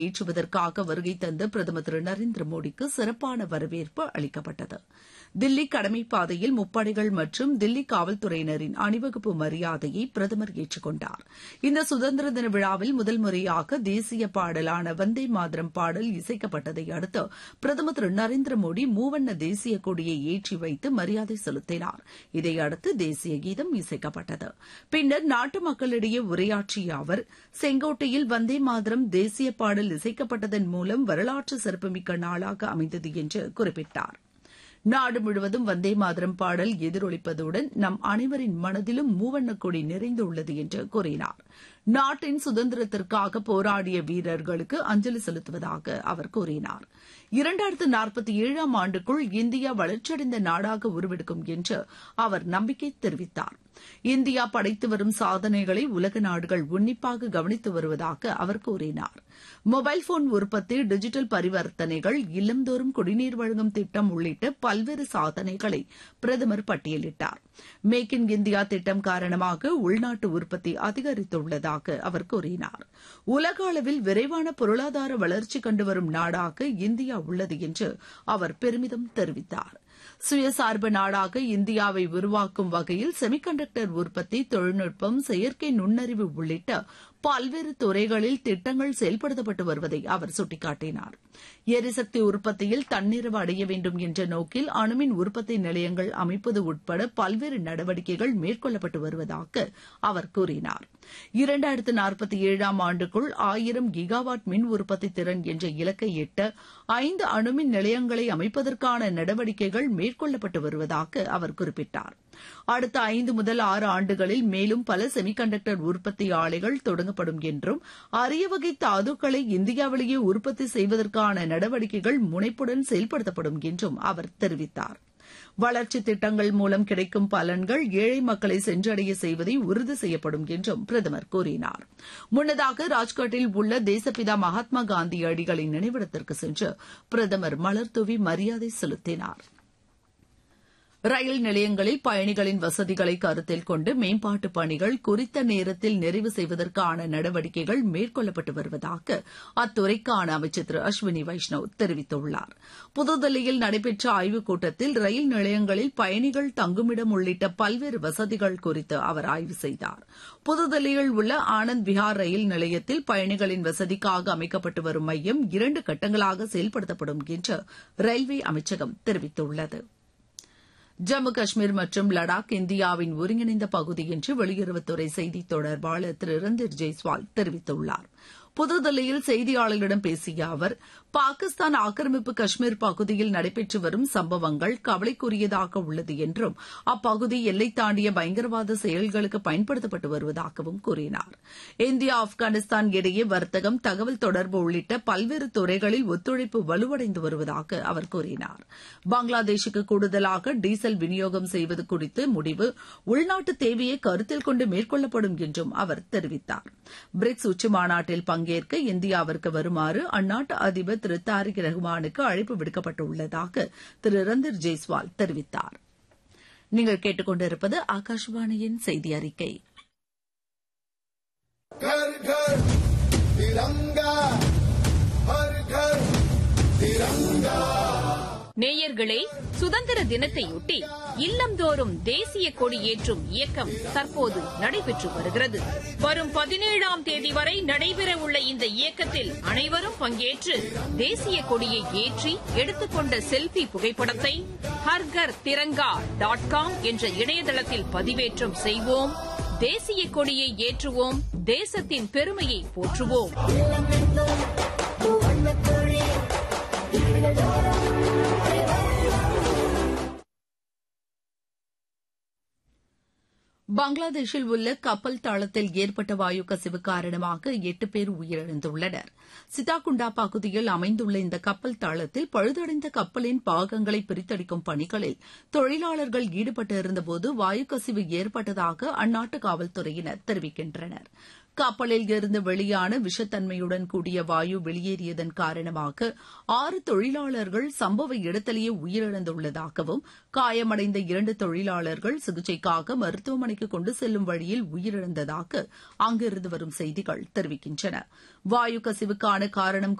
ஏற்றுவதற்காக வருகை தந்த பிரதமர் திரு நரேந்திர மோடிக்கு சிறப்பான வரவேற்பு அளிக்கப்பட்டது தில்லி கடமை பாதையில் முப்படைகள் மற்றும் தில்லி காவல்துறையினரின் அணிவகுப்பு மரியாதையை பிரதமர் ஏற்றுக்கொண்டார் இந்த சுதந்திர தின விழாவில் முதல் முறையாக தேசிய பாடலான வந்தே மாதரம் பாடல் இசைக்கப்பட்டதை அடுத்து பிரதமர் திரு நரேந்திர மோடி மூவண்ண தேசிய கொடியை ஏற்றி வைத்து மரியாதை செலுத்தினார் இதையடுத்து தேசிய கீதம் இசைக்கப்பட்டது பின்னர் நாட்டு மக்களிடையே உரையாற்றிய அவர் செங்கோட்டையில் வந்தே மாதரம் தேசிய பாடல் இசைக்கப்பட்டதன் மூலம் வரலாற்று சிறப்புமிக்க நாளாக அமைந்தது என்று குறிப்பிட்டார் நாடு முழுவதும் வந்தே மாதரம் பாடல் எதிரொலிப்பதுடன் நம் அனைவரின் மனதிலும் மூவண்ணக் கொடி நிறைந்துள்ளது என்று கூறினார் நாட்டின் சுதந்திரத்திற்காக போராடிய வீரர்களுக்கு அஞ்சலி செலுத்துவதாக அவர் கூறினார் இரண்டாயிரத்து நாற்பத்தி ஏழாம் ஆண்டுக்குள் இந்தியா வளர்ச்சியடைந்த நாடாக உருவெடுக்கும் என்று அவர் நம்பிக்கை தெரிவித்தார் இந்தியா படைத்து வரும் சாதனைகளை உலக நாடுகள் உன்னிப்பாக கவனித்து வருவதாக அவர் கூறினார் மொபைல் போன் உற்பத்தி டிஜிட்டல் பரிவர்த்தனைகள் இல்லந்தோறும் குடிநீர் வழங்கும் திட்டம் உள்ளிட்ட பல்வேறு சாதனைகளை பிரதமர் பட்டியலிட்டார் மேக் இன் இந்தியா திட்டம் காரணமாக உள்நாட்டு உற்பத்தி அதிகரித்துள்ளதாக அவர் கூறினார் உலக அளவில் விரைவான பொருளாதார வளர்ச்சி கண்டு வரும் நாடாக இந்தியா உள்ளது என்று அவர் பெருமிதம் தெரிவித்தார் சுயசார்பு நாடாக இந்தியாவை உருவாக்கும் வகையில் செமிகண்டக்டர் உற்பத்தி தொழில்நுட்பம் செயற்கை நுண்ணறிவு உள்ளிட்ட பல்வேறு துறைகளில் திட்டங்கள் செயல்படுத்தப்பட்டு வருவதை அவர் சுட்டிக்காட்டினார் எரிசக்தி உற்பத்தியில் தன்னிறைவு அடைய வேண்டும் என்ற நோக்கில் அணுமின் உற்பத்தி நிலையங்கள் அமைப்பது உட்பட பல்வேறு நடவடிக்கைகள் மேற்கொள்ளப்பட்டு வருவதாக அவர் கூறினார் இரண்டாயிரத்து நாற்பத்தி ஏழாம் ஆண்டுக்குள் ஆயிரம் கிகாவாட் மின் உற்பத்தி திறன் என்ற இலக்கை எட்ட ஐந்து அணுமின் நிலையங்களை அமைப்பதற்கான நடவடிக்கைகள் மேற்கொள்ளப்பட்டு வருவதாக அவர் குறிப்பிட்டார் அடுத்த ஐந்து முதல் ஆறு ஆண்டுகளில் மேலும் பல செமிகண்டக்டர் உற்பத்தி ஆலைகள் தொடங்கப்படும் என்றும் அரிய வகை தாதுக்களை இந்தியாவிலேயே உற்பத்தி செய்வதற்கான நடவடிக்கைகள் முனைப்புடன் செயல்படுத்தப்படும் என்றும் அவர் தெரிவித்தார் வளர்ச்சி திட்டங்கள் மூலம் கிடைக்கும் பலன்கள் ஏழை மக்களை சென்றடைய செய்வதை உறுதி செய்யப்படும் என்றும் பிரதமர் கூறினார் முன்னதாக ராஜ்காட்டில் உள்ள தேசப்பிதா மகாத்மா காந்தி அடிகளின் நினைவிடத்திற்கு சென்று பிரதமர் மலர்தூவி மரியாதை செலுத்தினார் ரயில் நிலையங்களில் பயணிகளின் வசதிகளை கருத்தில் கொண்டு மேம்பாட்டு பணிகள் குறித்த நேரத்தில் நிறைவு செய்வதற்கான நடவடிக்கைகள் மேற்கொள்ளப்பட்டு வருவதாக அத்துறைக்கான அமைச்சர் திரு அஸ்வினி வைஷ்ணவ் தெரிவித்துள்ளார் புதுதில்லியில் நடைபெற்ற ஆய்வுக் கூட்டத்தில் ரயில் நிலையங்களில் பயணிகள் தங்குமிடம் உள்ளிட்ட பல்வேறு வசதிகள் குறித்து அவர் ஆய்வு செய்தார் புதுதில்லியில் உள்ள ஆனந்த் விஹார் ரயில் நிலையத்தில் பயணிகளின் வசதிக்காக அமைக்கப்பட்டு வரும் மையம் இரண்டு கட்டங்களாக செயல்படுத்தப்படும் என்று ரயில்வே அமைச்சகம் தெரிவித்துள்ளது ஜம்மு காஷ்மீர் மற்றும் லடாக் இந்தியாவின் ஒருங்கிணைந்த பகுதி என்று வெளியுறவுத்துறை செய்தித் தொடர்பாளர் திரு ரந்தீர் ஜெய்ஸ்வால் தெரிவித்துள்ளார் புதுதில்லியில் செய்தியாளர்களிடம் பேசிய அவர் பாகிஸ்தான் ஆக்கிரமிப்பு காஷ்மீர் பகுதியில் நடைபெற்று வரும் சம்பவங்கள் கவலைக்குரியதாக உள்ளது என்றும் அப்பகுதி எல்லை தாண்டிய பயங்கரவாத செயல்களுக்கு பயன்படுத்தப்பட்டு வருவதாகவும் கூறினார் இந்தியா ஆப்கானிஸ்தான் இடையே வர்த்தகம் தகவல் தொடர்பு உள்ளிட்ட பல்வேறு துறைகளில் ஒத்துழைப்பு வலுவடைந்து வருவதாக அவர் கூறினார் பங்களாதேஷுக்கு கூடுதலாக டீசல் விநியோகம் செய்வது குறித்து முடிவு உள்நாட்டு தேவையை கருத்தில் கொண்டு மேற்கொள்ளப்படும் என்றும் அவர் தெரிவித்தார் பிரிக்ஸ் உச்சி மாநாட்டில் பங்கேற்க இந்தியாவிற்கு வருமாறு அந்நாட்டு அதிபர் திரு தாரிக் ரஹ்மானுக்கு அழைப்பு விடுக்கப்பட்டுள்ளதாக திரு ரந்தீர் ஜெய்ஸ்வால் தெரிவித்தார் நீங்கள் கேட்டுக்கொண்டிருப்பது ஆகாஷவாணியின் செய்தி அறிக்கை घर घर तिरंगा हर घर तिरंगा நேயர்களே சுதந்திர தினத்தையொட்டி இல்லந்தோறும் தேசிய கொடி ஏற்றும் இயக்கம் தற்போது நடைபெற்று வருகிறது வரும் பதினேழாம் தேதி வரை நடைபெறவுள்ள இந்த இயக்கத்தில் அனைவரும் பங்கேற்று தேசிய கொடியை ஏற்றி எடுத்துக்கொண்ட செல்பி புகைப்படத்தை ஹர்கர் திரங்கா டாட் காம் என்ற இணையதளத்தில் பதிவேற்றம் செய்வோம் தேசிய கொடியை ஏற்றுவோம் தேசத்தின் பெருமையை போற்றுவோம் பங்களாதேஷில் உள்ள கப்பல் தளத்தில் ஏற்பட்ட வாயு கசிவு காரணமாக எட்டு பேர் உயிரிழந்துள்ளனர் சிதாகுண்டா பகுதியில் அமைந்துள்ள இந்த கப்பல் தளத்தில் பழுதடைந்த கப்பலின் பாகங்களை பிரித்தடிக்கும் பணிகளில் தொழிலாளர்கள் ஈடுபட்டு இருந்தபோது வாயு கசிவு ஏற்பட்டதாக அந்நாட்டு காவல்துறையினர் தெரிவிக்கின்றனர் கப்பலில் இருந்து வெளியான விஷத்தன்மையுடன் கூடிய வாயு வெளியேறியதன் காரணமாக ஆறு தொழிலாளர்கள் சம்பவ இடத்திலேயே உயிரிழந்துள்ளதாகவும் காயமடைந்த இரண்டு தொழிலாளர்கள் சிகிச்சைக்காக மருத்துவமனைக்கு கொண்டு செல்லும் வழியில் உயிரிழந்ததாக அங்கிருந்து வரும் செய்திகள் தெரிவிக்கின்றன வாயு கசிவுக்கான காரணம்